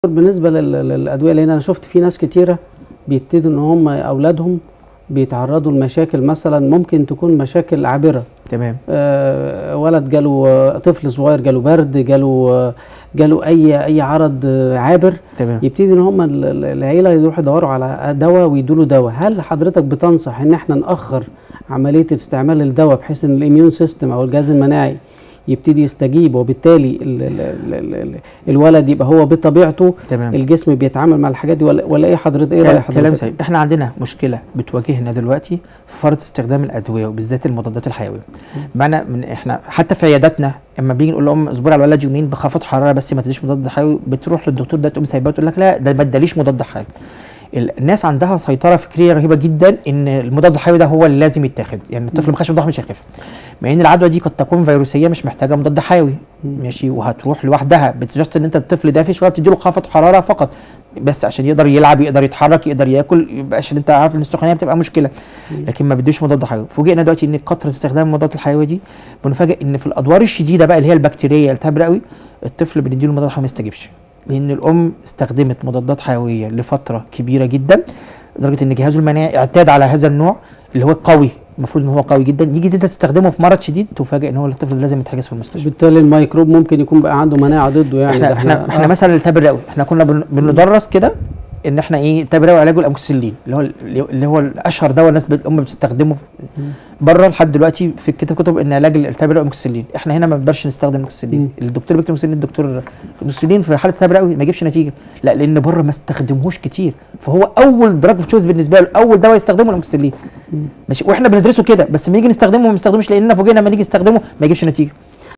بالنسبه لل- للادويه لان انا شفت في ناس كتيره بيبتدوا ان هم اولادهم بيتعرضوا لمشاكل مثلا ممكن تكون مشاكل عابره تمام آه، ولد جاله آه، طفل صغير جاله برد جاله آه، جاله اي اي عرض آه، عابر تمام يبتدي ان هم ال- ال- العيله يروحوا يدوروا على دواء ويدوا له دواء هل حضرتك بتنصح ان احنا ناخر عمليه استعمال الدواء بحيث ان الاميون سيستم او الجهاز المناعي يبتدي يستجيب وبالتالي ال ال ال ال ال الولد يبقى هو بطبيعته تمام الجسم بيتعامل مع الحاجات دي ولا, ولا ايه حضرتك ايه راي كلام حضرتك سليم احنا عندنا مشكله بتواجهنا دلوقتي في فرط استخدام الادويه وبالذات المضادات الحيويه معنى من احنا حتى في عياداتنا اما بيجي نقول لهم اصبري على الولد يومين بخافض حراره بس ما تديش مضاد حيوي بتروح للدكتور ده تقوم سايباه تقول لك لا ده ما اداليش مضاد حيوي ال- الناس عندها سيطره فكريه رهيبه جدا ان المضاد الحيوي ده هو اللي لازم يتاخد يعني الطفل ما خدش مضاد حيوي مش هيخف مع ان العدوى دي قد تكون فيروسيه مش محتاجه مضاد حيوي ماشي وهتروح لوحدها بتجست ان انت الطفل ده في شويه بتديله خافض حراره فقط بس عشان يقدر يلعب يقدر يتحرك يقدر ياكل يبقى عشان انت عارف ان السخونيه بتبقى مشكله لكن ما بديش مضاد حيوي فوجئنا دلوقتي ان كثره استخدام المضادات الحيويه دي بنفاجئ ان في الادوار الشديده بقى اللي هي البكتيريه التهاب رئوي الطفل بنديله مضاد حيوي ما يستجيبش لان الام استخدمت مضادات حيويه لفتره كبيره جدا لدرجه ان جهازه المناعي اعتاد على هذا النوع اللي هو قوي المفروض ان هو قوي جدا يجي انت تستخدمه في مرض شديد تفاجئ ان هو الطفل ده لازم يتحجز في المستشفى بالتالي الميكروب ممكن يكون بقى عنده مناعه ضده يعني احنا ده احنا احنا آه. مثلا التهاب الرئوي احنا كنا بن- بندرس كده ان احنا ايه التهاب الرئوي علاجه الاموكسيلين اللي هو اللي هو الاشهر دواء الناس بت- الام بتستخدمه بره لحد دلوقتي في الكتاب كتب ان علاج الالتهاب الرئوي اموكسيلين احنا هنا ما بنقدرش نستخدم اموكسيلين مم. الدكتور بيكتب اموكسيلين الدكتور اموكسيلين في حاله التهاب الرئوي ما يجيبش نتيجه لا لان بره ما استخدموش كتير فهو اول دراج تشويس بالنسبه له اول دواء يستخدمه الاموكسيلين مم. ماشي واحنا بندرسه كده بس لما نيجي نستخدمه ما بنستخدموش لان فوجئنا لما نيجي نستخدمه ما يجيبش نتيجه